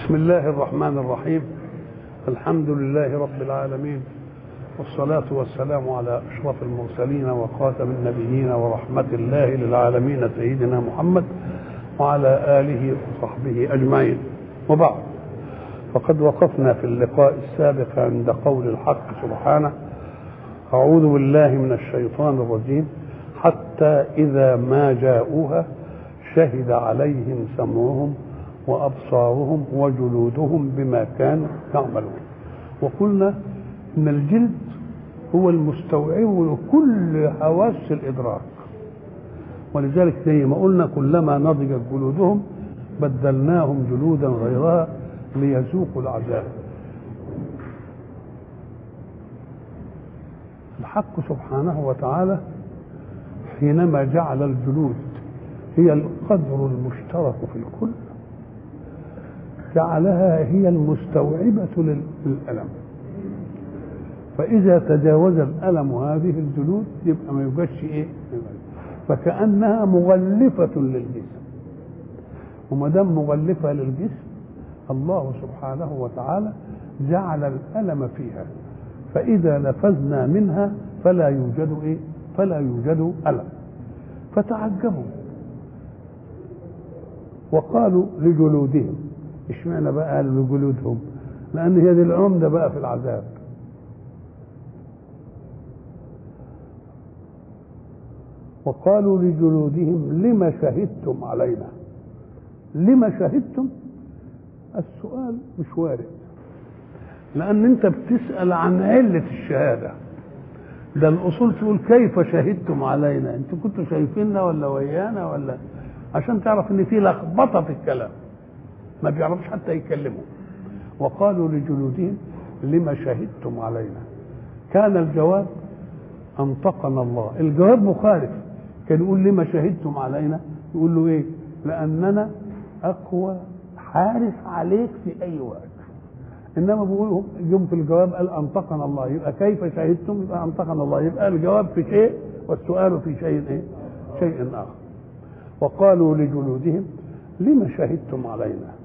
بسم الله الرحمن الرحيم الحمد لله رب العالمين والصلاة والسلام على أشرف المرسلين وخاتم النبيين ورحمة الله للعالمين سيدنا محمد وعلى آله وصحبه أجمعين وبعد فقد وقفنا في اللقاء السابق عند قول الحق سبحانه أعوذ بالله من الشيطان الرجيم حتى إذا ما جاءوها شهد عليهم سمعهم وأبصارهم وجلودهم بما كانوا يعملون وقلنا إن الجلد هو المستوعب لكل حواس الإدراك ولذلك زي ما قلنا كلما نضجت جلودهم بدلناهم جلودا غيرها ليذوقوا العذاب الحق سبحانه وتعالى حينما جعل الجلود هي القدر المشترك في الكل جعلها هي المستوعبة للألم فإذا تجاوز الألم هذه الجلود يبقى ما يبقاش إيه فكأنها مغلفة للجسم وما دام مغلفة للجسم الله سبحانه وتعالى جعل الألم فيها فإذا نفذنا منها فلا يوجد إيه فلا يوجد ألم فتعجبوا وقالوا لجلودهم اشمعنى بقى قالوا لجلودهم لأن هي دي العمدة بقى في العذاب وقالوا لجلودهم لم شهدتم علينا لم شهدتم السؤال مش وارد لأن أنت بتسأل عن علة الشهادة ده الأصول تقول كيف شهدتم علينا أنتوا كنتوا شايفيننا ولا ويانا ولا عشان تعرف إن في لخبطة في الكلام ما بيعرفش حتى يكلموا وقالوا لجلودهم لما شهدتم علينا كان الجواب أنطقنا الله الجواب مخالف كان يقول لما شهدتم علينا يقول له ايه لأننا أقوى حارس عليك في أي وقت انما بيقولوا يوم في الجواب قال انطقنا الله يبقى كيف شهدتم يبقى انطقنا الله يبقى الجواب في شيء والسؤال في شيء ايه شيء اخر وقالوا لجلودهم لم شهدتم علينا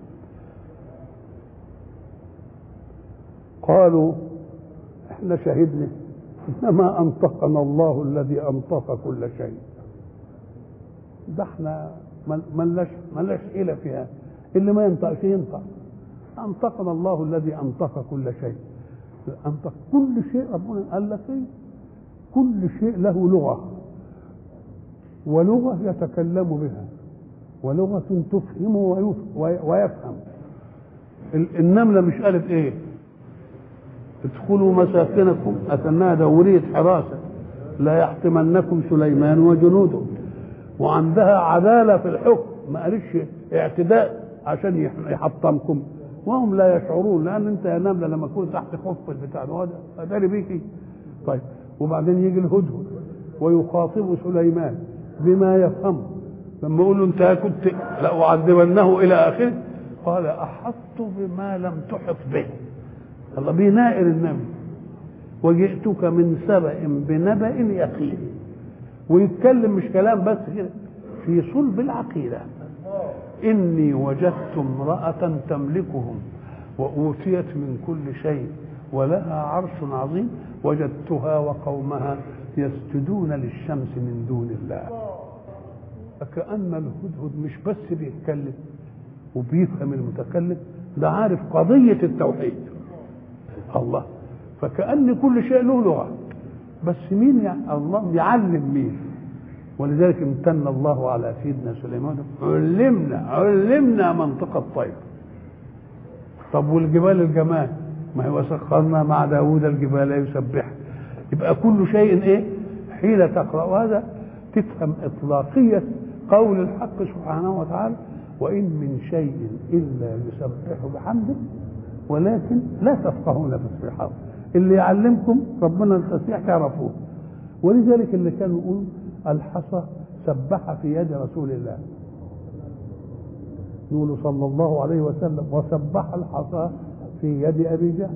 قالوا احنا شهدنا انما انطقنا الله الذي انطق كل شيء ده احنا ملناش ملناش حيله فيها اللي ما ينطقش ينطق انطقنا الله الذي انطق كل شيء انطق كل شيء ربنا قال لك ايه كل شيء له لغه ولغه يتكلم بها ولغه تفهمه ويفهم النمله مش قالت ايه ادخلوا مساكنكم اتناها دوريه حراسه لا يحتمنكم سليمان وجنوده وعندها عداله في الحكم ما قالش اعتداء عشان يحطمكم وهم لا يشعرون لان انت يا نمله لما تكون تحت خف البتاع ده اداري بيكي طيب وبعدين يجي الهدهد ويخاطب سليمان بما يفهمه لما يقول له انت كنت لاعذبنه الى اخره قال احطت بما لم تحط به الله بينائر النبي وجئتك من سبأ بنبأ يقين ويتكلم مش كلام بس كده في صلب العقيدة إني وجدت امرأة تملكهم وأوتيت من كل شيء ولها عرش عظيم وجدتها وقومها يسجدون للشمس من دون الله فكأن الهدهد مش بس بيتكلم وبيفهم المتكلم ده عارف قضية التوحيد الله فكأن كل شيء له لغة بس مين يعني الله يعلم مين ولذلك امتن الله على سيدنا سليمان علمنا علمنا منطق الطير طب والجبال الجمال ما هو سخرنا مع داوود الجبال يسبح يبقى كل شيء ايه حين تقرا هذا تفهم اطلاقيه قول الحق سبحانه وتعالى وان من شيء الا يسبح بحمده ولكن لا تفقهون تسبيحه اللي يعلمكم ربنا التسبيح تعرفوه ولذلك اللي كانوا يقولوا الحصى سبح في يد رسول الله يقول صلى الله عليه وسلم وسبح الحصى في يد ابي جهل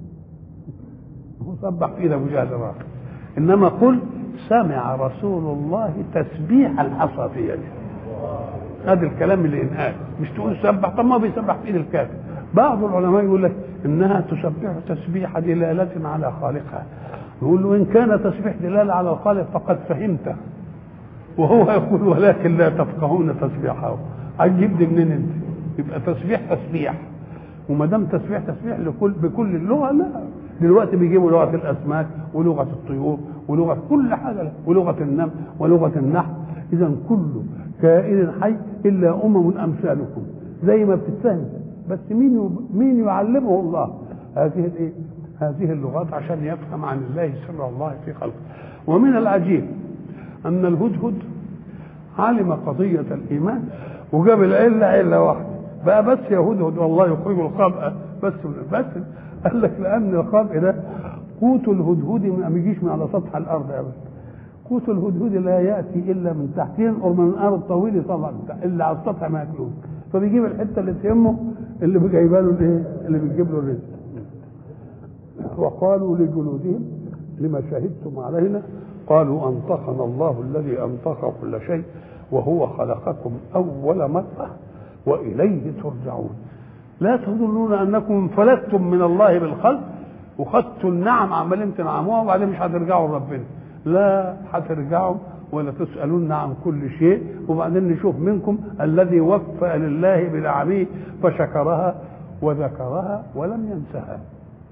هو سبح في يد ابو جهل راح انما قل سمع رسول الله تسبيح الحصى في يده هذا الكلام اللي انقال مش تقول سبح طب ما بيسبح في ايد الكافر بعض العلماء يقول لك انها تسبح تسبيح دلاله على خالقها يقول له ان كان تسبيح دلاله على الخالق فقد فهمته وهو يقول ولكن لا تفقهون تسبيحه هتجيب دي منين انت يبقى تسبيح تسبيح وما دام تسبيح تسبيح لكل بكل اللغه لا دلوقتي بيجيبوا لغه الاسماك ولغه الطيور ولغه كل حاجه ولغه النمل ولغه النحل اذا كل كائن حي الا امم امثالكم زي ما بتتفهم بس مين مين يعلمه الله هذه الايه هذه اللغات عشان يفهم عن الله سر الله في خلقه ومن العجيب ان الهدهد علم قضيه الايمان وجاب العله عله واحده بقى بس يا هدهد والله يخرج الخبأ بس بس قال لك لان الخبأ ده قوت الهدهد ما بيجيش من على سطح الارض ابدا قوت الهدهد لا ياتي الا من تحت ينقر من الارض طويل يطلع اللي على السطح ما ياكلوش فبيجيب الحته اللي تهمه اللي جايبه له الايه اللي بتجيب له الرزق وقالوا لجلودهم لما شهدتم علينا قالوا انطقنا الله الذي انطق كل شيء وهو خلقكم اول مره واليه ترجعون لا تظنون انكم انفلتتم من الله بالخلق وخدتوا النعم عمالين تنعموها وبعدين مش هترجعوا لربنا لا هترجعوا ولا تسألون عن كل شيء وبعدين نشوف منكم الذي وفى لله بنعمه فشكرها وذكرها ولم ينسها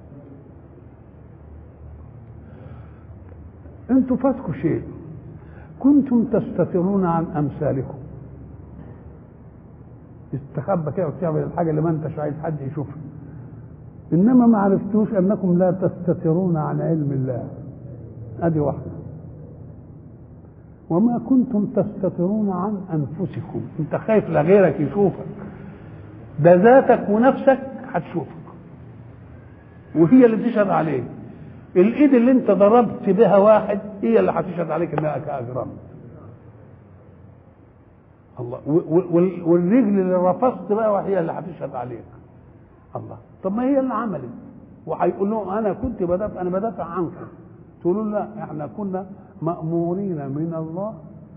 انتوا فاتكوا شيء كنتم تستترون عن امثالكم استخبى كده وتعمل الحاجه اللي ما انتش عايز حد يشوفها انما ما عرفتوش انكم لا تستترون عن علم الله ادي واحده وما كنتم تستترون عن انفسكم انت خايف لغيرك يشوفك ده ذاتك ونفسك هتشوفك وهي اللي تشهد عليك الايد اللي انت ضربت بها واحد هي اللي هتشهد عليك انها كاجرام الله والرجل اللي رفضت بقى وهي اللي هتشهد عليك الله طب ما هي اللي عملت وهيقول لهم انا كنت بدافع انا بدافع عنكم تقولوا لا احنا كنا مامورين من الله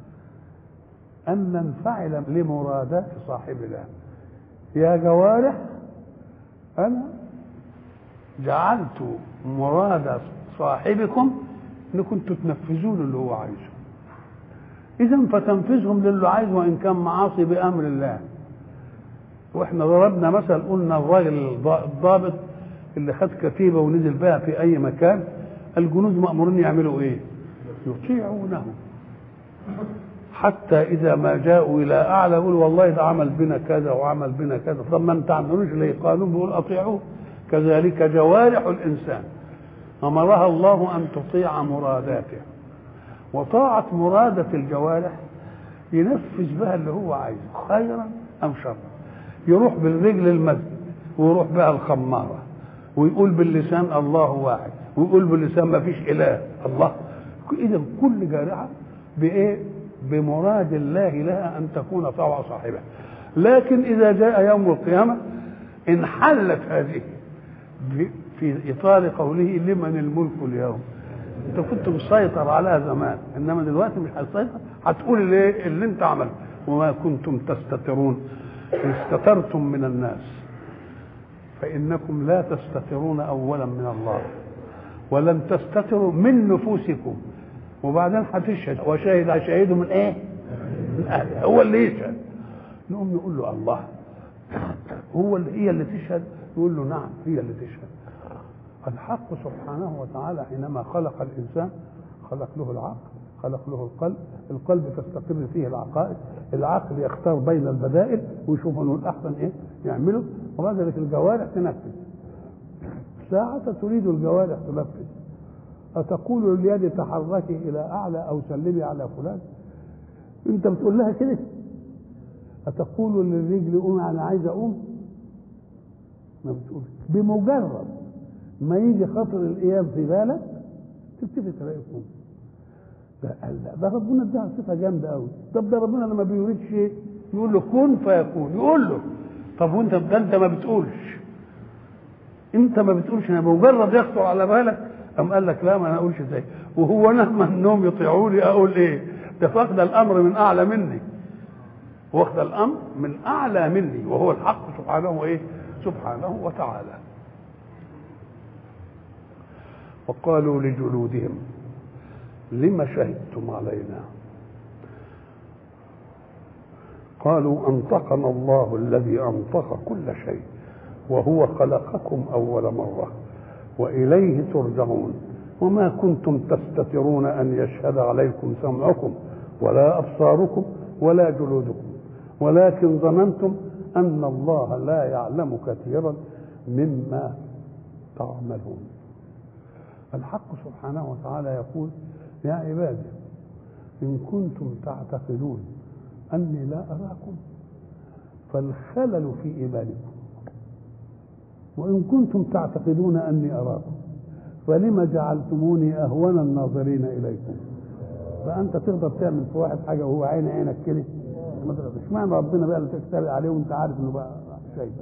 ان ننفعل لمرادات صاحبنا يا جوارح انا جعلت مراد صاحبكم انكم تنفذون اللي هو عايزه اذا فتنفذهم للي عايزه وان كان معاصي بامر الله واحنا ضربنا مثل قلنا الراجل الضابط اللي خد كتيبه ونزل بها في اي مكان الجنود مامورين يعملوا ايه يطيعونه حتى اذا ما جاءوا الى اعلى يقول والله ده عمل بنا كذا وعمل بنا كذا طب ما انت عملوش ليه قانون بيقول اطيعوه كذلك جوارح الانسان امرها الله ان تطيع مراداته وطاعه مراده الجوارح ينفذ بها اللي هو عايزه خيرا ام شرا يروح بالرجل المسجد ويروح بها الخماره ويقول باللسان الله واحد ويقول باللسان ما فيش اله الله اذا كل جارحه بايه بمراد الله لها ان تكون طوع صاحبها لكن اذا جاء يوم القيامه انحلت هذه في اطار قوله لمن الملك اليوم انت كنت مسيطر عليها زمان انما دلوقتي مش هتسيطر هتقول اللي, اللي انت عملته وما كنتم تستترون ان استترتم من الناس فانكم لا تستترون اولا من الله ولن تستتروا من نفوسكم وبعدين هتشهد وشهد شهيد من ايه؟ من اهله هو اللي يشهد نقوم نقول له الله هو اللي هي اللي تشهد يقول له نعم هي اللي تشهد الحق سبحانه وتعالى حينما خلق الانسان خلق له العقل خلق له القلب القلب تستقر فيه العقائد العقل يختار بين البدائل ويشوف انه الاحسن ايه يعمله وبعد ذلك الجوارح تنفذ ساعة تريد الجوارح تنفذ أتقول لليد تحركي إلى أعلى أو سلمي على فلان أنت بتقول لها كده أتقول للرجل قوم أنا عايز أقوم ما بتقول بمجرد ما يجي خطر القيام في بالك تلتفت تلاقي قوم ده لا ده ربنا اداها صفه جامده قوي طب ده ربنا لما بيريد شيء يقول له كن فيكون يقول له طب وانت ده انت ما بتقولش انت ما بتقولش انا بمجرد يخطر على بالك قام قال لك لا ما انا اقولش ازاي وهو انا لما انهم يطيعوني اقول ايه ده فاخد الامر من اعلى مني واخد الامر من اعلى مني وهو الحق سبحانه ايه سبحانه وتعالى وقالوا لجلودهم لم شهدتم علينا قالوا انطقنا الله الذي انطق كل شيء وهو خلقكم اول مره واليه ترجعون وما كنتم تستترون ان يشهد عليكم سمعكم ولا ابصاركم ولا جلودكم ولكن ظننتم ان الله لا يعلم كثيرا مما تعملون الحق سبحانه وتعالى يقول يا عبادي ان كنتم تعتقدون اني لا اراكم فالخلل في ايمانكم وان كنتم تعتقدون اني اراكم فلم جعلتموني اهون الناظرين اليكم فانت تقدر تعمل في واحد حاجه وهو عين عينك كده ما تقدرش اشمعنى ربنا بقى اللي تكتب عليه وانت عارف انه بقى شيء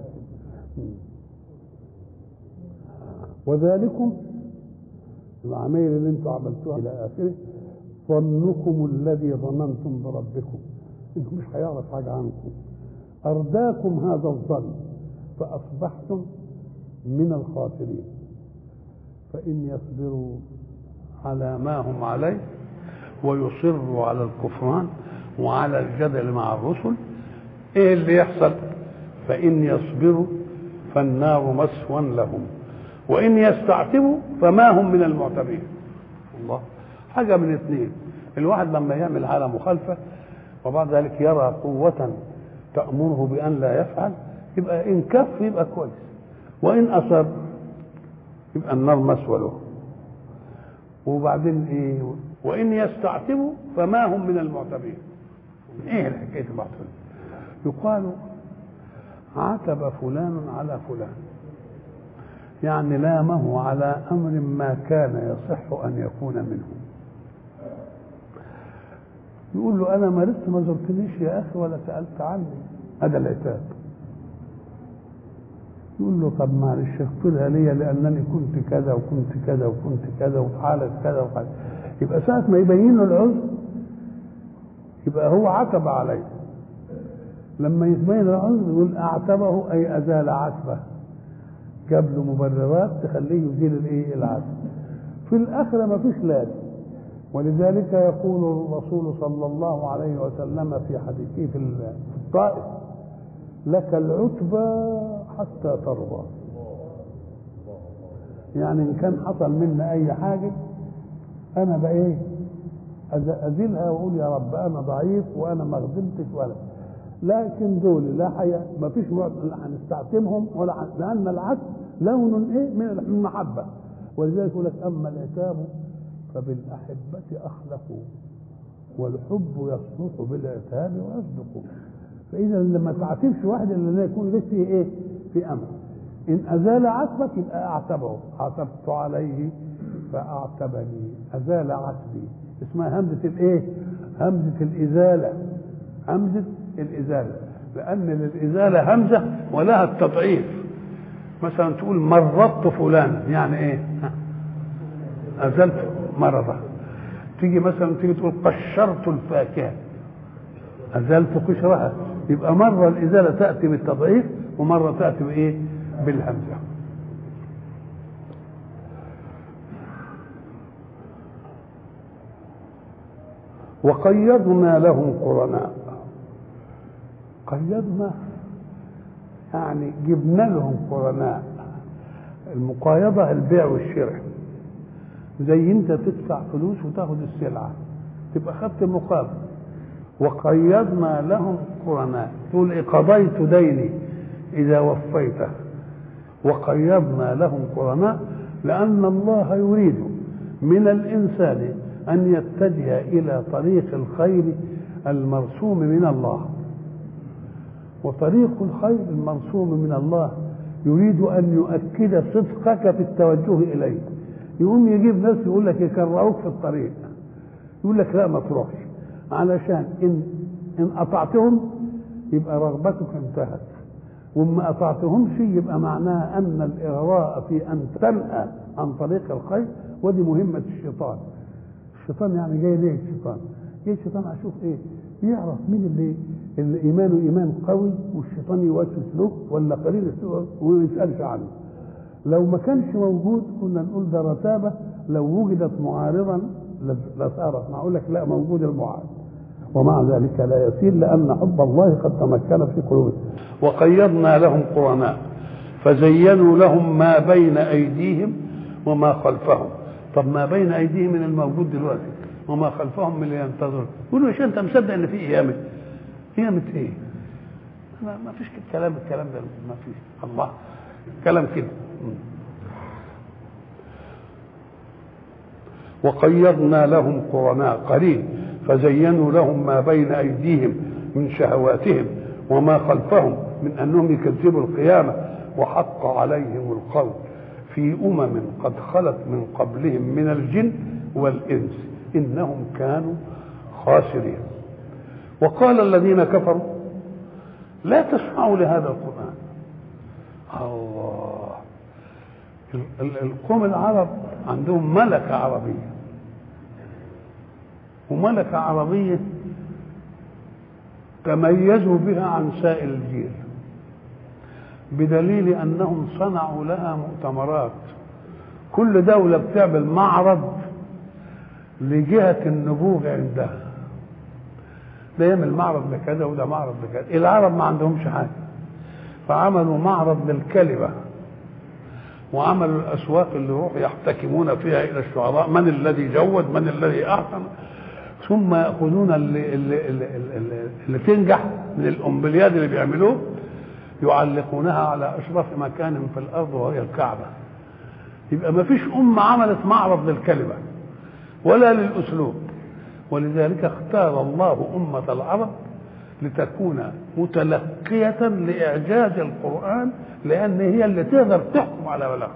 وذلكم العمايل اللي انتم عملتوها الى اخره ظنكم الذي ظننتم بربكم انه مش هيعرف حاجه عنكم ارداكم هذا الظن فاصبحتم من الخاسرين فان يصبروا على ما هم عليه ويصروا على الكفران وعلى الجدل مع الرسل ايه اللي يحصل فان يصبروا فالنار مسوى لهم وان يستعتبوا فما هم من المعتبين الله حاجه من اثنين الواحد لما يعمل على مخالفه وبعد ذلك يرى قوه تامره بان لا يفعل يبقى ان كف يبقى كويس وان اصر يبقى النار مسوى له وبعدين ايه وان يستعتبوا فما هم من المعتبين ايه الحكايه المعتبين يقال عتب فلان على فلان يعني لامه على امر ما كان يصح ان يكون منه يقول له انا مرضت ما زرتنيش يا اخي ولا سالت عني هذا العتاب يقول له طب معلش اغفرها لي لانني كنت كذا وكنت كذا وكنت كذا وحالة كذا وحالة يبقى ساعة ما يبين له العذر يبقى هو عتب عليه لما يبين العذر يقول اعتبه اي ازال عتبه جاب له مبررات تخليه يزيل الايه العتب في الاخره ما فيش لازم ولذلك يقول الرسول صلى الله عليه وسلم في حديثه في الطائف لك العتبى حتى ترضى يعني ان كان حصل منا اي حاجه انا بقى ايه ازيلها واقول يا رب انا ضعيف وانا ما غضبتش ولا لكن دول لا حياة ما فيش هنستعتمهم ولا لان العتب لون ايه من المحبه ولذلك يقول لك اما العتاب فبالاحبه اخلقوا والحب يصلح بالعتاب ويصدق فاذا لما تعاتبش واحد الا لا يكون لك فيه ايه في امل ان ازال عتبك يبقى اعتبه عتبت عليه فاعتبني ازال عتبي اسمها همزه الايه همزه الازاله همزه الازاله لان للازاله همزه ولها التضعيف مثلا تقول مرضت فلانا يعني ايه ازلت مرضه تيجي مثلا تيجي تقول قشرت الفاكهه ازلت قشرها يبقى مره الازاله تاتي بالتضعيف ومره تاتي بايه بالهمزه وقيضنا لهم قرناء قيضنا يعني جبنا لهم قرناء المقايضة البيع والشراء زي انت تدفع فلوس وتاخد السلعة تبقى خدت مقابل وقيضنا لهم قرناء تقول إيه قضيت ديني إذا وفيته وقيضنا لهم قرناء لأن الله يريد من الإنسان أن يتجه إلى طريق الخير المرسوم من الله وطريق الخير المرسوم من الله يريد أن يؤكد صدقك في التوجه إليه يقوم يجيب ناس يقول لك يكرهوك في الطريق يقول لك لا ما تروحش علشان إن إن أطعتهم يبقى رغبتك انتهت وما أطعتهمش يبقى معناها أن الإغراء في أن تنأى عن طريق الخير ودي مهمة الشيطان الشيطان يعني جاي ليه الشيطان؟ جاي الشيطان اشوف ايه؟ يعرف مين اللي اللي ايمانه ايمان قوي والشيطان يوسوس له ولا قليل وما يسالش عنه لو ما كانش موجود كنا نقول ده رتابه لو وجدت معارضا لصارت معقول لك لا موجود المعارض ومع ذلك لا يسير لان حب الله قد تمكن في قلوبهم وقيضنا لهم قرناء فزينوا لهم ما بين ايديهم وما خلفهم طب ما بين ايديهم من الموجود دلوقتي وما خلفهم من اللي ينتظر يقولوا مش انت مصدق ان في قيامه قيامه ايه ما, ما فيش كلام الكلام ده ما فيش الله كلام كده وقيضنا لهم قرناء قليل فزينوا لهم ما بين ايديهم من شهواتهم وما خلفهم من انهم يكذبوا القيامه وحق عليهم القول في امم قد خلت من قبلهم من الجن والانس انهم كانوا خاسرين وقال الذين كفروا لا تسمعوا لهذا القران الله القوم العرب عندهم ملكه عربيه وملكه عربيه تميزوا بها عن سائر الجيل بدليل انهم صنعوا لها مؤتمرات كل دوله بتعمل معرض لجهه النبوغ عندها ده يعمل معرض لكذا وده معرض لكذا العرب ما عندهمش حاجه فعملوا معرض للكلمه وعملوا الاسواق اللي يروحوا يحتكمون فيها الى الشعراء من الذي جود من الذي احسن ثم ياخذون اللي, اللي, اللي, اللي, اللي تنجح من الامبلياد اللي بيعملوه يعلقونها على اشرف مكان في الارض وهي الكعبه يبقى ما فيش امه عملت معرض للكلمه ولا للاسلوب ولذلك اختار الله امه العرب لتكون متلقية لإعجاز القرآن لأن هي اللي تقدر تحكم على بلاغته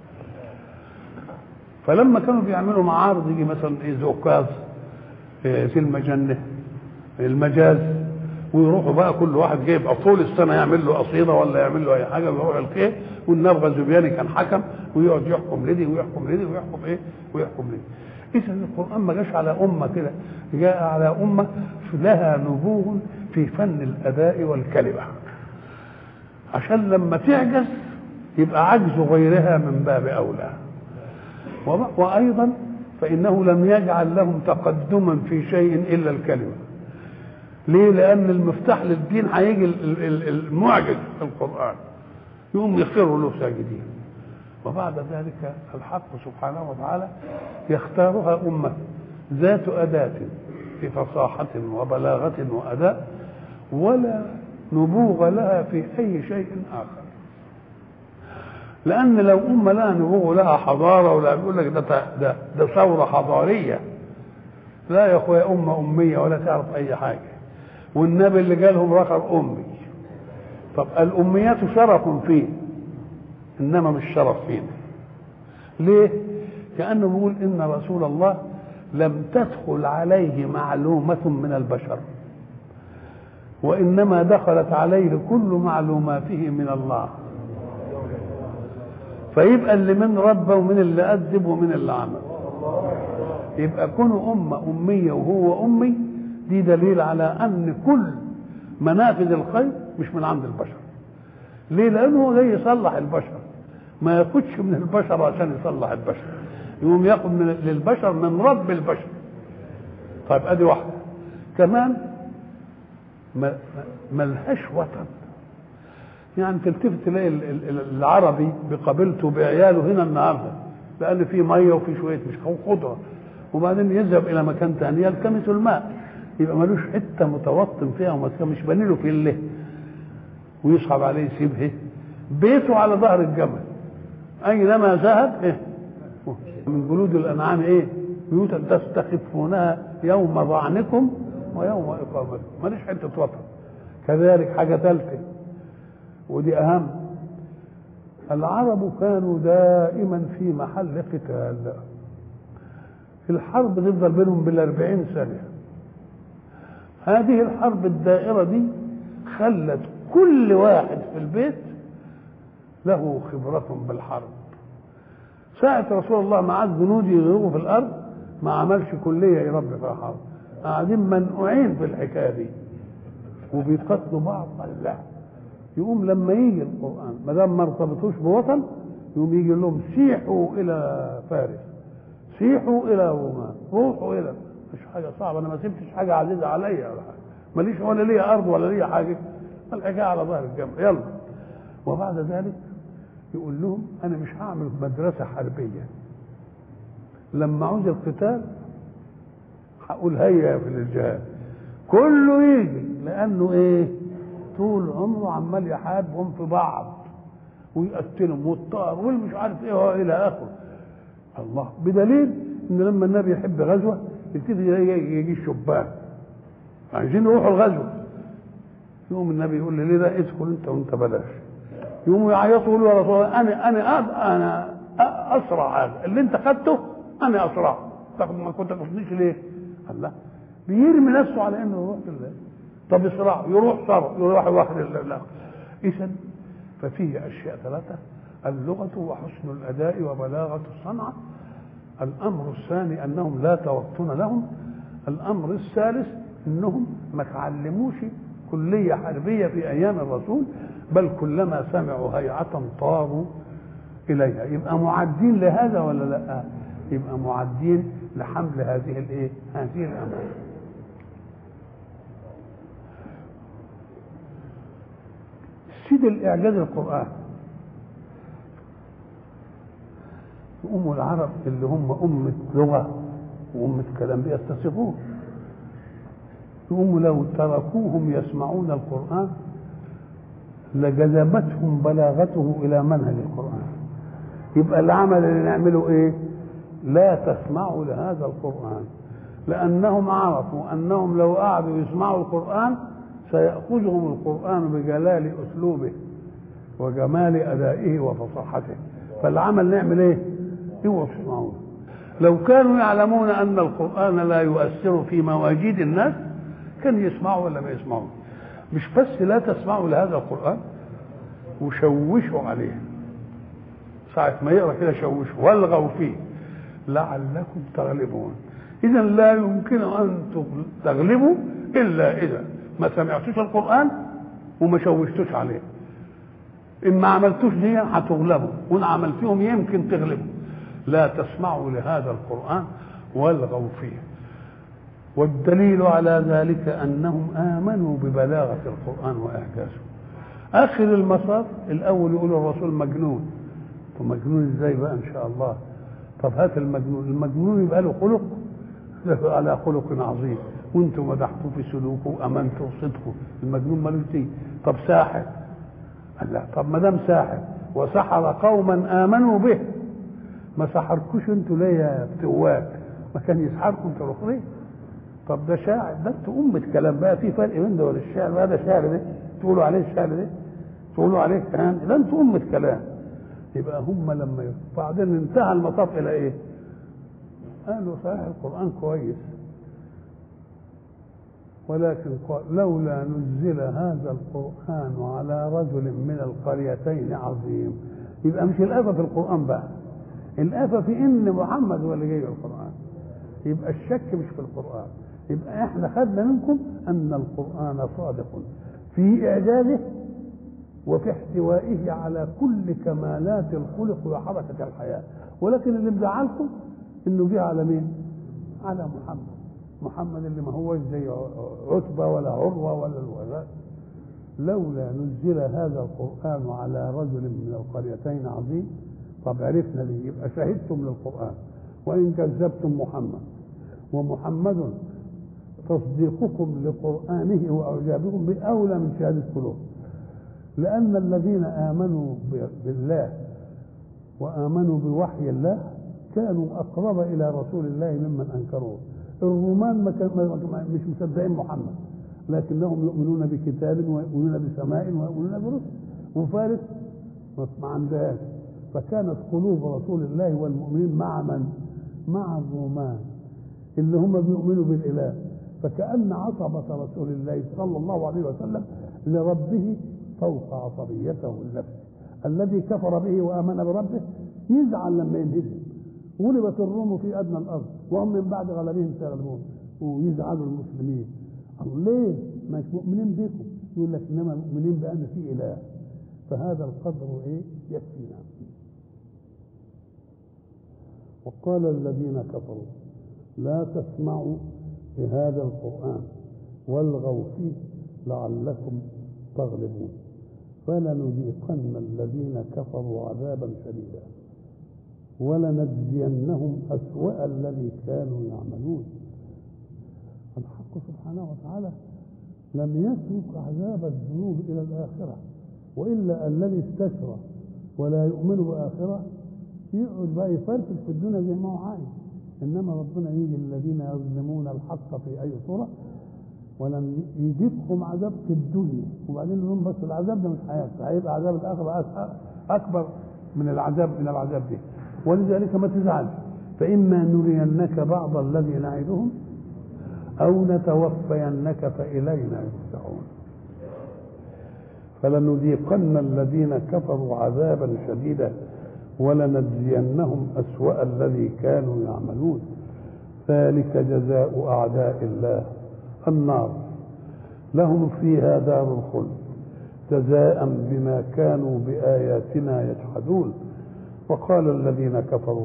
فلما كانوا بيعملوا معارض يجي مثلا ايه زوكاز إيه في المجنة المجاز ويروحوا بقى كل واحد جايب طول السنة يعمل له قصيدة ولا يعمل له أي حاجة ويروح الكيه والنبغة الزبياني كان حكم ويقعد يحكم لدي ويحكم لدي ويحكم إيه ويحكم لدي إذا القرآن ما جاش على أمة كده جاء على أمة لها نبوغ في فن الأداء والكلمة عشان لما تعجز يبقى عجز غيرها من باب أولى وأيضا فإنه لم يجعل لهم تقدما في شيء إلا الكلمة ليه؟ لأن المفتاح للدين هيجي المعجز في القرآن يقوم يخروا له ساجدين وبعد ذلك الحق سبحانه وتعالى يختارها أمة ذات أداة في فصاحة وبلاغة وأداء ولا نبوغ لها في أي شيء آخر لأن لو أمة لها نبوغ لها حضارة ولا بيقول لك ده ده ده ثورة حضارية لا يا أخويا أمة أمية ولا تعرف أي حاجة والنبي اللي قالهم رقم أمي طب الأميات شرف فيه إنما مش شرف فينا ليه؟ كأنه بيقول إن رسول الله لم تدخل عليه معلومة من البشر وإنما دخلت عليه كل معلوماته من الله فيبقى اللي من ربى ومن اللي أدب ومن اللي عمل يبقى كونه أمة أمية وهو أمي دي دليل على أن كل منافذ الخير مش من عند البشر ليه لأنه هو جاي يصلح البشر ما ياخدش من البشر عشان يصلح البشر يقوم ياخد من للبشر من رب البشر طيب ادي واحده كمان ملهاش وطن يعني تلتفت تلاقي العربي بقبيلته بعياله هنا النهارده لان في ميه وفي شويه مش خضره وبعدين يذهب الى مكان ثاني يلتمس الماء يبقى ملوش حته متوطن فيها ومسكن مش باني له فيله ويصعب عليه يسيبه بيته على ظهر الجبل اينما ذهب إيه؟ من جلود الانعام ايه بيوتا تستخفونها يوم ظعنكم ويوم اقامتكم ماليش حته وطن كذلك حاجه ثالثه ودي اهم العرب كانوا دائما في محل قتال الحرب تفضل بينهم بالأربعين سنة هذه الحرب الدائرة دي خلت كل واحد في البيت له خبرة بالحرب ساعة رسول الله مع الجنود يغيروا في الأرض ما عملش كلية يربي فيها حرب قاعدين منقوعين في الحكايه دي وبيقتلوا بعض الله يقوم لما يجي القران ما دام ما ارتبطوش بوطن يقوم يجي لهم سيحوا الى فارس سيحوا الى رومان روحوا الى مش حاجه صعبه انا ما سبتش حاجه عزيزه عليا ولا حاجه ماليش ولا ليا ارض ولا ليا حاجه الحكايه على ظهر الجمل يلا وبعد ذلك يقول لهم انا مش هعمل مدرسه حربيه لما عوز القتال هقول هيا في الجهاد كله يجي لانه ايه طول عمره عمال يحاربهم في بعض ويقتلهم والطار والمش عارف ايه والى اخره الله بدليل ان لما النبي يحب غزوه يبتدي يجي الشبان عايزين يروحوا الغزوه يقوم النبي يقول لي ليه ده ادخل انت وانت بلاش يقوموا يعيطوا يقولوا يا رسول الله انا انا انا اسرع هذا اللي انت خدته انا اسرع تاخد ما كنت تاخدنيش ليه؟ الله بيرمي نفسه على انه يروح لله طب اسرع يروح صار يروح واخد لا اذا ففيه اشياء ثلاثه اللغه وحسن الاداء وبلاغه الصنعه الامر الثاني انهم لا توطن لهم الامر الثالث انهم ما تعلموش كليه حربيه في ايام الرسول بل كلما سمعوا هيعه طاروا اليها يبقى معدين لهذا ولا لا يبقى معدين لحمل هذه الايه هذه الامانه سيد الاعجاز القران أم العرب اللي هم أمة لغة وأمة كلام بيستصيغون يقوموا لو تركوهم يسمعون القرآن لجذبتهم بلاغته إلى منهج القرآن يبقى العمل اللي نعمله إيه؟ لا تسمعوا لهذا القرآن لأنهم عرفوا أنهم لو قعدوا يسمعوا القرآن سيأخذهم القرآن بجلال أسلوبه وجمال أدائه وفصاحته فالعمل نعمل إيه؟ اوعوا تسمعوه لو كانوا يعلمون ان القران لا يؤثر في مواجيد الناس كان يسمعوا ولا ما يسمعوا مش بس لا تسمعوا لهذا القران وشوشوا عليه ساعة ما يقرا كده شوشوا والغوا فيه لعلكم تغلبون اذا لا يمكن ان تغلبوا الا اذا ما سمعتوش القران وما شوشتوش عليه ان ما عملتوش دي هتغلبوا وان عملتيهم يمكن تغلبوا لا تسمعوا لهذا القرآن والغوا فيه والدليل على ذلك أنهم آمنوا ببلاغة القرآن وإعجازه آخر المصاف الأول يقول الرسول مجنون طب مجنون إزاي بقى إن شاء الله طب هات المجنون المجنون يبقى له خلق له على خلق عظيم وانتم مدحتوا في سلوكه وامنتوا بصدقه المجنون ملوش دي طب ساحر قال لا طب ما دام ساحر وسحر قوما امنوا به ما سحركوش انتوا ليه يا فتوات ما كان يسحركم انتوا الاخرين طب ده شاعر ده انتوا أمة كلام بقى في فرق بين ده ولا الشعر بقى ده شعر ده تقولوا عليه الشعر ده تقولوا عليه كلام ده انتوا أمة كلام يبقى هم لما بعدين انتهى المطاف إلى إيه؟ قالوا صحيح القرآن كويس ولكن قال لولا نزل هذا القرآن على رجل من القريتين عظيم يبقى مش الآفة في القرآن بقى الآفة في إن محمد هو اللي جاي القرآن يبقى الشك مش في القرآن يبقى احنا خدنا منكم أن القرآن صادق في إعجازه وفي احتوائه على كل كمالات الخلق وحركة الحياة ولكن اللي مزعلكم إنه جه على مين؟ على محمد محمد اللي ما هوش زي عتبة ولا عروة ولا الولاء لولا نزل هذا القرآن على رجل من القريتين عظيم طب عرفنا ليه يبقى شهدتم للقرآن وإن كذبتم محمد ومحمد تصديقكم لقرآنه وإعجابكم بأولى من شهادة قلوب لأن الذين آمنوا بالله وآمنوا بوحي الله كانوا أقرب إلى رسول الله ممن أنكروه الرومان ما كان مش مصدقين محمد لكنهم يؤمنون بكتاب ويؤمنون بسماء ويؤمنون برسل وفارس ما عندهاش فكانت قلوب رسول الله والمؤمنين مع من؟ مع الرومان اللي هم بيؤمنوا بالاله فكأن عصبة رسول الله صلى الله عليه وسلم لربه فوق عصبيته النفس الذي كفر به وآمن بربه يزعل لما ينهزم غلبت الروم في أدنى الأرض وهم من بعد غلبهم سيغلبون ويزعلوا المسلمين قالوا ليه مش مؤمنين بكم يقول لك انما مؤمنين بان في اله فهذا القدر ايه يكفينا وقال الذين كفروا لا تسمعوا لهذا القرآن والغوا فيه لعلكم تغلبون فلنذيقن الذين كفروا عذابا شديدا ولنجزينهم أسوأ الذي كانوا يعملون الحق سبحانه وتعالى لم يترك عذاب الذنوب إلى الآخرة وإلا الذي استشرى ولا يؤمن بآخرة يقعد بقى يفرفش في الدنيا زي ما هو عايز انما ربنا يجي الذين يظلمون الحق في اي صوره ولم يجيبهم عذاب في الدنيا وبعدين يقول لهم بس العذاب ده مش هيبقى هيبقى عذاب الاخره اكبر من العذاب من العذاب ده ولذلك ما تزعلش فاما نرينك بعض الذي نعدهم او نتوفينك فالينا يرجعون فلنذيقن الذين كفروا عذابا شديدا ولنجزينهم أسوأ الذي كانوا يعملون ذلك جزاء أعداء الله النار لهم فيها دار الخلد جزاء بما كانوا بآياتنا يجحدون وقال الذين كفروا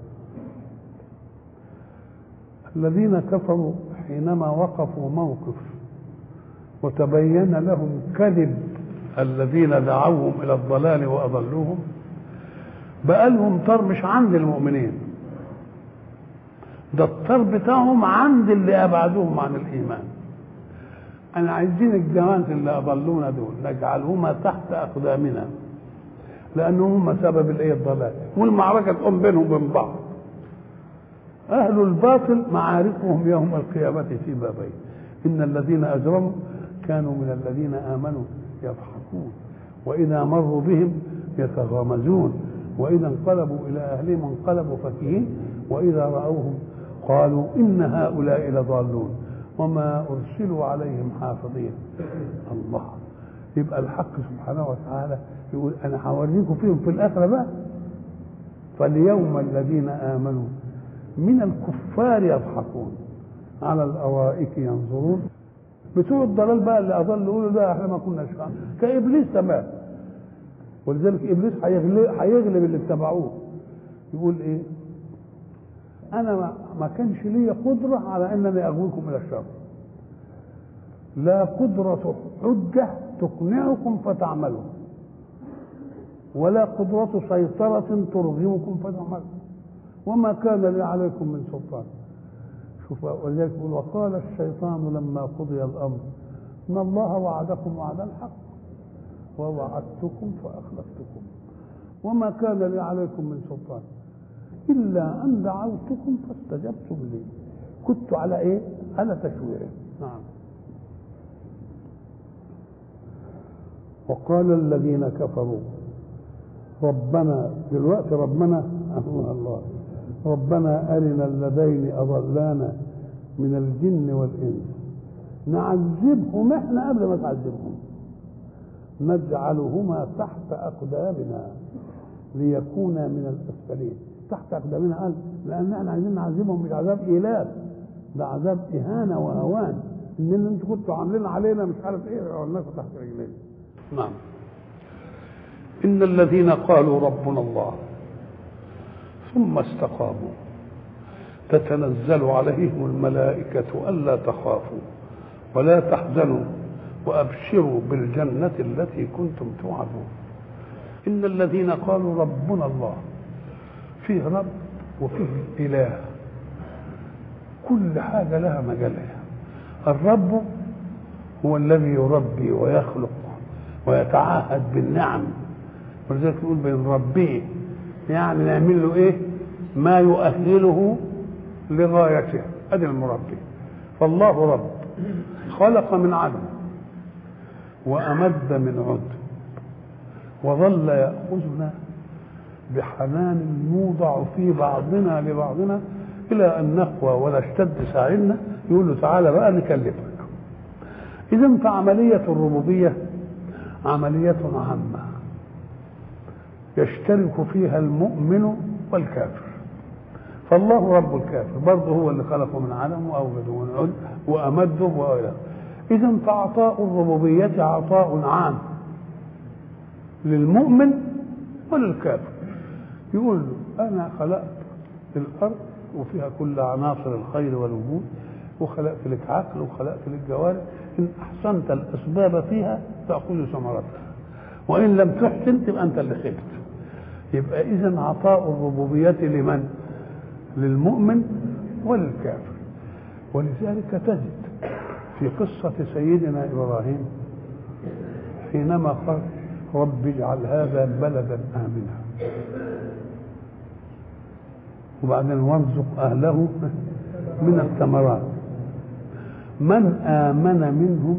الذين كفروا حينما وقفوا موقف وتبين لهم كذب الذين دعوهم إلى الضلال وأضلوهم بقى لهم طر مش عند المؤمنين ده الطر بتاعهم عند اللي ابعدوهم عن الايمان انا عايزين الجماعه اللي اضلونا دول نجعلهما تحت اقدامنا لانهم هم سبب الايه الضلال والمعركه تقوم بينهم وبين بعض اهل الباطل معاركهم يوم القيامه في بابين ان الذين اجرموا كانوا من الذين امنوا يضحكون واذا مروا بهم يتغامزون وإذا انقلبوا إلى أهلهم انقلبوا فكهين وإذا رأوهم قالوا إن هؤلاء لضالون وما أرسلوا عليهم حافظين الله يبقى الحق سبحانه وتعالى يقول أنا هوريكم فيهم في الآخرة بقى فاليوم الذين آمنوا من الكفار يضحكون على الأرائك ينظرون بتوع الضلال بقى اللي أضل يقولوا ده احنا ما كناش كإبليس تمام ولذلك ابليس هيغلب هيغلب اللي اتبعوه يقول ايه انا ما, ما كانش لي قدره على انني اغويكم الى الشر لا قدرة حجة تقنعكم فتعملوا ولا قدرة سيطرة ترغمكم فتعملوا وما كان لي عليكم من سلطان شوف ولذلك يقول وقال الشيطان لما قضي الامر ان الله وعدكم وعد الحق ووعدتكم فأخلفتكم وما كان لي عليكم من سلطان إلا أن دعوتكم فاستجبتم لي كنت على إيه؟ على تشويعه نعم وقال الذين كفروا ربنا دلوقتي ربنا أهو الله ربنا أرنا اللذين أضلانا من الجن والإنس نعذبهم احنا قبل ما تعذبهم نجعلهما تحت أقدامنا ليكونا من الأسفلين تحت أقدامنا قال لأن احنا عايزين نعذبهم مش عذاب إيلاف ده عذاب إهانة وهوان إن اللي أنتوا كنتوا عاملين علينا مش عارف إيه عملناكم تحت رجلينا نعم إن الذين قالوا ربنا الله ثم استقاموا تتنزل عليهم الملائكة ألا تخافوا ولا تحزنوا وابشروا بالجنه التي كنتم توعدون ان الذين قالوا ربنا الله فيه رب وفيه اله كل حاجه لها مجالها الرب هو الذي يربي ويخلق ويتعاهد بالنعم ولذلك يقول بين ربه يعني نعمل له ايه ما يؤهله لغايته ادي المربي فالله رب خلق من عدم وأمد من عد وظل يأخذنا بحنان يوضع في بعضنا لبعضنا إلى أن نقوى ولا اشتد ساعدنا يقول له تعالى بقى نكلفك إذا فعملية الربوبية عملية عامة يشترك فيها المؤمن والكافر فالله رب الكافر برضه هو اللي خلقه من عدم واوجده من عد وامده والى اذا فعطاء الربوبيه عطاء عام للمؤمن وللكافر يقول له انا خلقت الارض وفيها كل عناصر الخير والوجود وخلقت لك عقل وخلقت لك جوارح ان احسنت الاسباب فيها تاخذ ثمرتها وان لم تحسن تبقى انت اللي خبت يبقى اذا عطاء الربوبيه لمن للمؤمن وللكافر ولذلك تجد في قصة سيدنا إبراهيم حينما قال رب اجعل هذا بلدا آمنا وبعدين وارزق أهله من الثمرات من آمن منهم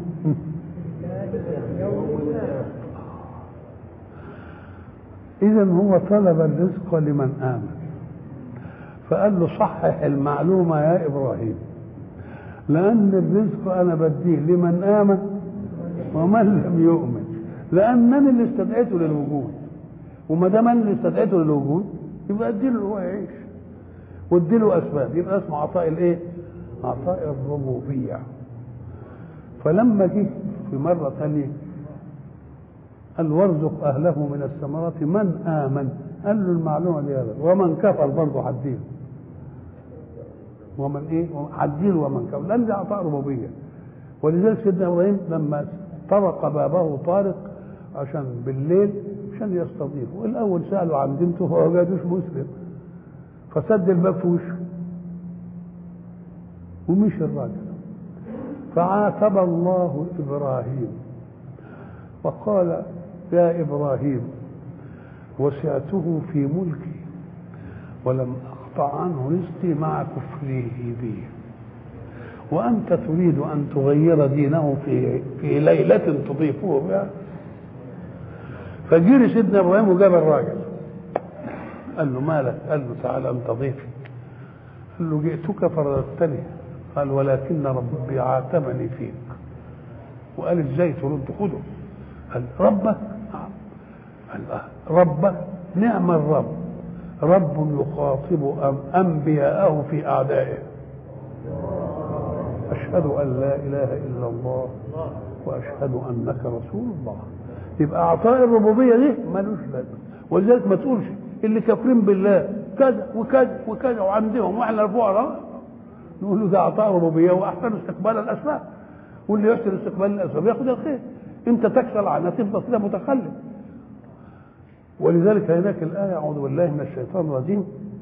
إذا هو طلب الرزق لمن آمن فقال له صحح المعلومة يا إبراهيم لأن الرزق أنا بديه لمن آمن ومن لم يؤمن لأنني اللي استدعيته للوجود وما دام أنا اللي استدعيته للوجود يبقى اديله هو يعيش واديله أسباب يبقى اسمه عطاء الإيه؟ عطاء الربوبية فلما جه في مرة ثانية قال وارزق أهله من الثمرات من آمن قال له المعلومة دي هذا ومن كفر برضه هديه ومن ايه هديله ومن كفر لان دي عطاء ربوبيه ولذلك سيدنا ابراهيم لما طرق بابه طارق عشان بالليل عشان يستضيفه الاول سالوا عن دينته فما وجدوش مسلم فسد الباب في وشه ومشي الراجل فعاتب الله ابراهيم وقال يا ابراهيم وسعته في ملكي ولم اقطع عنه رزقي مع كفره بي وانت تريد ان تغير دينه في في ليله تضيفه بها فجري سيدنا ابراهيم وجاب الراجل قال له مالك قال له تعال انت ضيفي قال له جئتك فرددتني قال ولكن ربي عاتبني فيك وقال ازاي ترد خده قال ربك قال ربك نعم الرب رب يخاطب انبياءه في اعدائه اشهد ان لا اله الا الله واشهد انك رسول الله يبقى اعطاء الربوبيه دي ملوش لازمه ولذلك ما تقولش اللي كافرين بالله كذا وكذا وكذا وعندهم واحنا فقراء نقول له ده اعطاء ربوبيه واحسن استقبال الاسباب واللي يحسن استقبال الاسباب ياخذ الخير انت تكسل عنها تفضل كده متخلف ولذلك هناك الآية أعوذ بالله من الشيطان الرجيم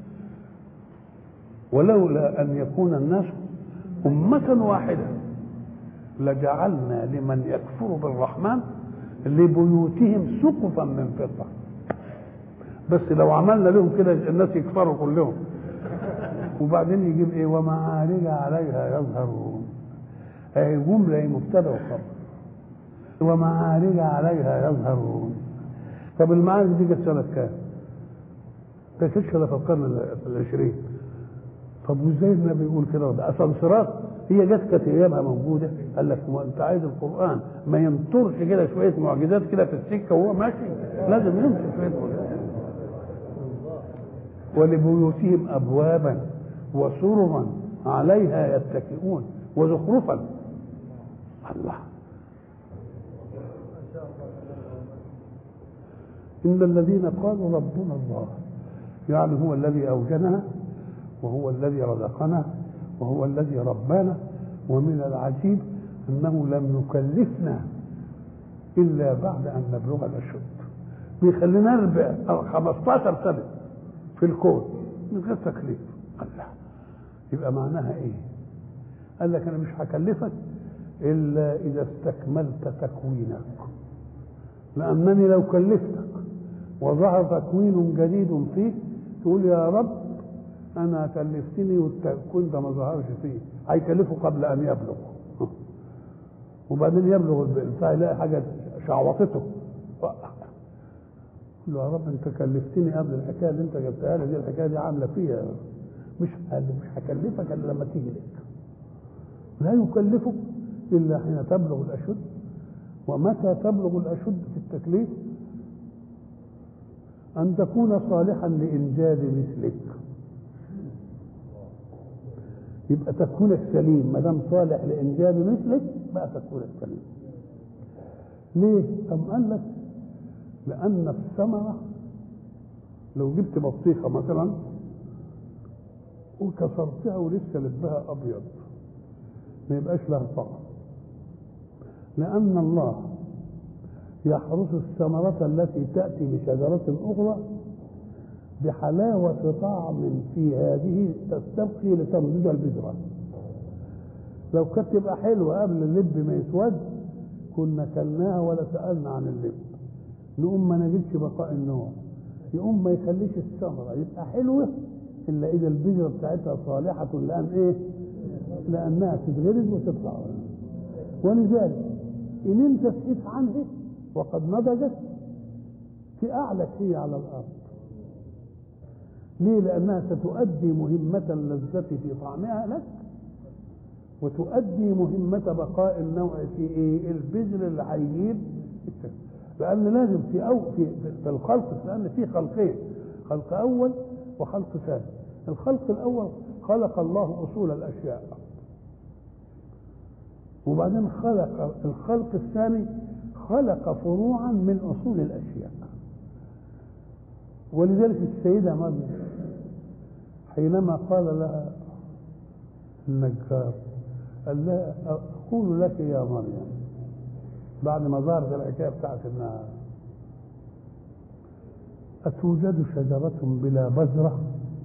ولولا أن يكون الناس أمة واحدة لجعلنا لمن يكفر بالرحمن لبيوتهم سقفا من فضة بس لو عملنا لهم كده الناس يكفروا كلهم وبعدين يجيب ايه ومعارج عليها يظهرون هي جملة مبتدأ وخبر ومعارج عليها يظهرون طب المعارج دي جت سنة كام؟ ما كانتش الا في القرن العشرين طب وازاي النبي يقول كده ده اسانسيرات هي جت كانت ايامها موجوده قال لك ما انت عايز القران ما ينطرش كده شويه معجزات كده في السكه وهو ماشي لازم يمشي شويه معجزات ولبيوتهم ابوابا وسررا عليها يتكئون وزخرفا الله إن الذين قالوا ربنا الله يعني هو الذي أوجدنا وهو الذي رزقنا وهو الذي ربانا ومن العجيب أنه لم يكلفنا إلا بعد أن نبلغ الأشد بيخلينا نربع 15 سنة في الكون من غير تكليف الله يبقى معناها إيه؟ قال لك أنا مش هكلفك إلا إذا استكملت تكوينك لأنني لو كلفتك وظهر تكوين جديد فيه تقول يا رب انا كلفتني والتكوين ده ما ظهرش فيه هيكلفه قبل ان يبلغ وبعدين يبلغ البتاع يلاقي حاجه شعوطته قل له يا رب انت كلفتني قبل الحكايه اللي انت جبتها لي دي الحكايه دي عامله فيها مش قال مش هكلفك الا لما تيجي لك لا يكلفك الا حين تبلغ الاشد ومتى تبلغ الاشد في التكليف أن تكون صالحا لإنجاب مثلك يبقى تكوينك سليم ما دام صالح لانجاب مثلك بقى تكوينك سليم ليه؟ أم قال لك لأن الثمرة لو جبت بطيخة مثلا وكسرتها ولسه لبها أبيض ما يبقاش لها طعم لأن الله يحرس الثمرة التي تأتي بشجرة أخرى بحلاوة طعم في هذه تستبقي لتمضج البذرة لو كانت تبقى حلوة قبل اللب ما يسود كنا كلناها ولا سألنا عن اللب نقوم ما نجدش بقاء النوع يقوم ما يخليش الثمرة يبقى حلوة إلا إذا البذرة بتاعتها صالحة لأن إيه؟ لأنها تتغرز وتطلع ولذلك إن أنت سئت عنها وقد نضجت تأعلك هي على الأرض ليه؟ لأنها ستؤدي مهمة اللذة في طعمها لك وتؤدي مهمة بقاء النوع في إيه؟ البذر اللي هيجيب لأن لازم في أو في, في الخلق لأن في خلقين خلق أول وخلق ثاني الخلق الأول خلق الله أصول الأشياء وبعدين خلق الخلق الثاني خلق فروعا من أصول الأشياء ولذلك السيدة مريم حينما قال لها النجار قال لها أقول لك يا مريم بعد ما ظهرت الحكايه بتاعت انها أتوجد شجرة بلا بذرة؟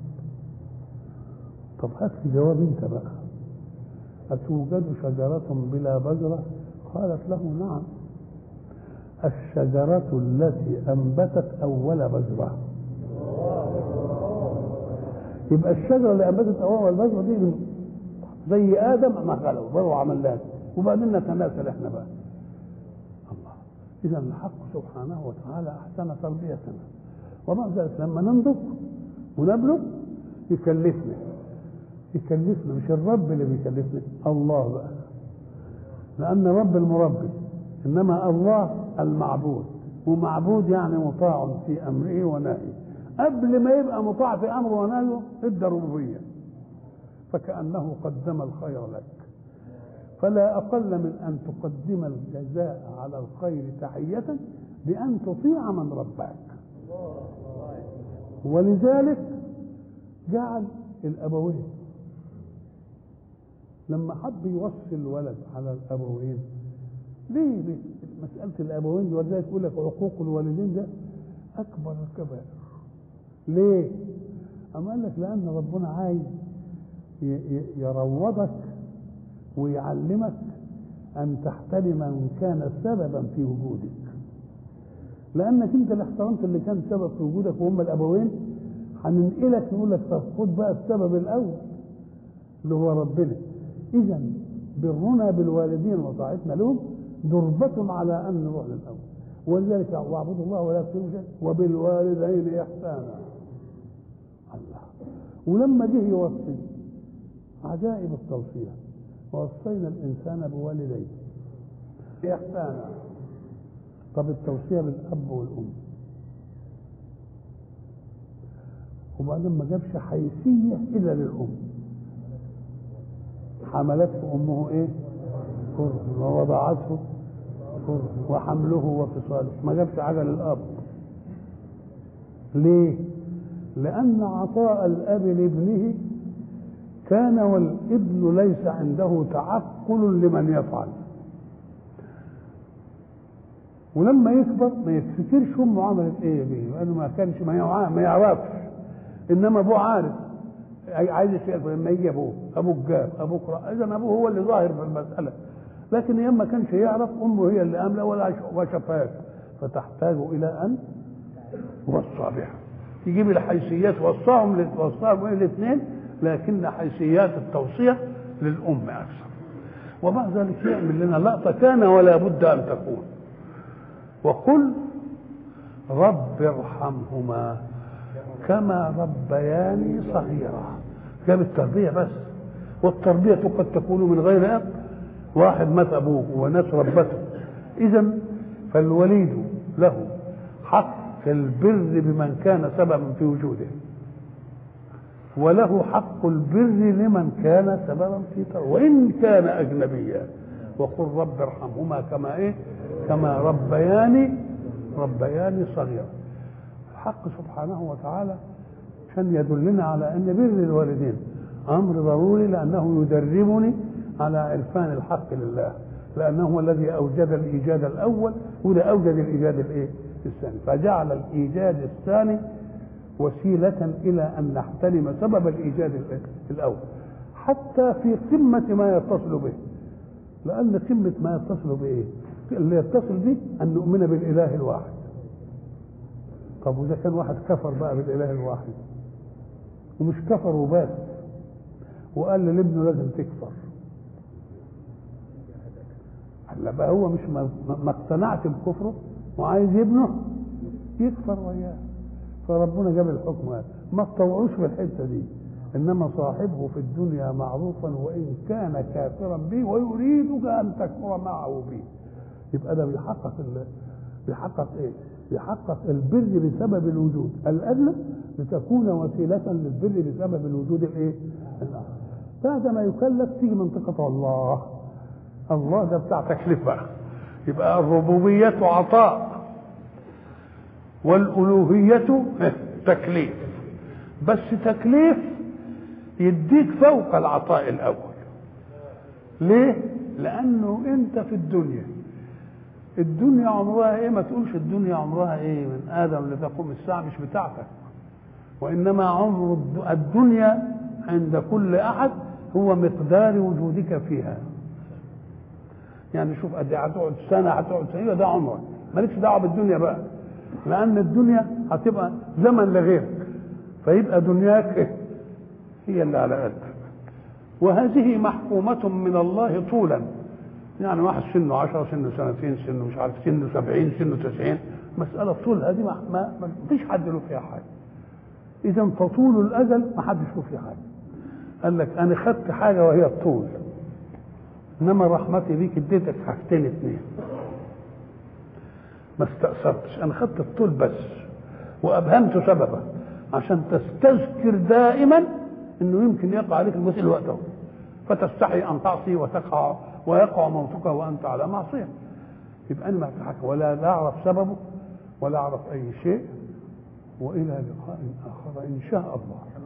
طب هات لي جواب أنت بقى. أتوجد شجرة بلا بذرة؟ قالت له نعم. الشجرة التي أنبتت أول بذرة. يبقى الشجرة اللي أنبتت أول بذرة دي زي آدم ما خلقه بره عملناها وبعدين نتناسل احنا بقى. إذا الحق سبحانه وتعالى أحسن تربيتنا ومع ذلك لما ننضج ونبلغ يكلفنا يكلفنا مش الرب اللي بيكلفنا الله بقى لأن رب المربي إنما الله المعبود ومعبود يعني مطاع في أمره ونهيه قبل ما يبقى مطاع في أمره ونهيه ادى ربوبية فكأنه قدم الخير لك فلا أقل من أن تقدم الجزاء على الخير تحية بأن تطيع من رباك ولذلك جعل الأبوين لما حب يوصي الولد على الأبوين ليه, ليه؟ مسألة الأبوين دي ولذلك يقول لك عقوق الوالدين ده أكبر الكبائر ليه؟ أما قال لك لأن ربنا عايز يروضك ويعلمك أن تحترم من كان سببا في وجودك لأنك أنت اللي احترمت اللي كان سبب في وجودك وهم الأبوين هننقلك نقول لك طب خد بقى السبب الأول اللي هو ربنا إذا برنا بالوالدين وطاعتنا لهم ضربة على أن نروح للأول ولذلك واعبدوا الله ولا تشركوا شيئا وبالوالدين إحسانا الله ولما جه يوصي عجائب التوصيه ووصينا الإنسان بوالديه إحسانا طب التوصية بالأب والأم وبعدين ما جابش حيثية إلا للأم حملته أمه إيه؟ كره ووضعته كره وحمله وفصاله ما جابش حاجة للأب ليه؟ لأن عطاء الأب لابنه كان والابن ليس عنده تعقل لمن يفعل ولما يكبر ما يفتكرش امه عملت ايه بيه لانه ما كانش ما ما يعرفش انما ابوه عارف عايز الشيء لما يجي ابوه ابوك جاب ابوك رأى اذا ابوه هو اللي ظاهر في المساله لكن ايام ما كانش يعرف امه هي اللي امله ولا شفاك فتحتاج الى ان وصى بها يجيب الحيثيات وصاهم وصاهم الاثنين لكن حيثيات التوصية للأم أكثر ومع ذلك يعمل لنا لقطة كان ولا بد أن تكون وقل رب ارحمهما كما ربياني صغيرا جاب التربية بس والتربية قد تكون من غير أب واحد مات أبوه وناس ربته إذا فالوليد له حق البر بمن كان سببا في وجوده وله حق البر لمن كان سببا في تر وان كان اجنبيا وقل رب ارحمهما كما ايه كما ربياني ربياني صغيرا الحق سبحانه وتعالى عشان يدلنا على ان بر الوالدين امر ضروري لانه يدربني على عرفان الحق لله لانه هو الذي اوجد الايجاد الاول وده اوجد الايجاد الايه الثاني فجعل الايجاد الثاني وسيله الى ان نحترم سبب الايجاد الاول حتى في قمه ما يتصل به لان قمه ما يتصل بايه اللي يتصل به ان نؤمن بالاله الواحد طب واذا كان واحد كفر بقى بالاله الواحد ومش كفر وبس وقال لابنه لازم تكفر هلا بقى هو مش ما, ما اقتنعش بكفره وعايز ابنه يكفر وياه فربنا جاب الحكم هذا ما تطوعوش في الحته دي انما صاحبه في الدنيا معروفا وان كان كافرا به ويريدك ان تكفر معه به يبقى ده بيحقق بيحقق ايه؟ بيحقق البر بسبب الوجود الادنى لتكون وسيله للبر بسبب الوجود الايه؟ بعد ما يكلف تيجي منطقه الله الله ده بتاع تكليف بقى يبقى الربوبية عطاء والألوهية تكليف بس تكليف يديك فوق العطاء الأول ليه؟ لأنه أنت في الدنيا الدنيا عمرها ايه ما تقولش الدنيا عمرها ايه من ادم لتقوم الساعه مش بتاعتك وانما عمر الدنيا عند كل احد هو مقدار وجودك فيها يعني شوف قد ايه هتقعد سنه هتقعد سنه ده عمرك مالكش دعوه بالدنيا بقى لان الدنيا هتبقى زمن لغيرك فيبقى دنياك هي اللي على قدك وهذه محكومة من الله طولا يعني واحد سنه 10 سنه سنتين سنه مش عارف سنه 70 سنه 90 مسألة طول هذه ما, ما, ما فيش حد له فيها حاجة إذا فطول الأجل ما حدش له فيها حاجة قال لك أنا خدت حاجة وهي الطول انما رحمتي بيك اديتك حاجتين اثنين ما استأثرتش انا خدت الطول بس وابهمت سببه عشان تستذكر دائما انه يمكن يقع عليك المسئل وقته فتستحي ان تعصي وتقع ويقع موتك وانت على معصيه يبقى انا ما اتحكم ولا لا اعرف سببه ولا اعرف اي شيء والى لقاء اخر ان شاء الله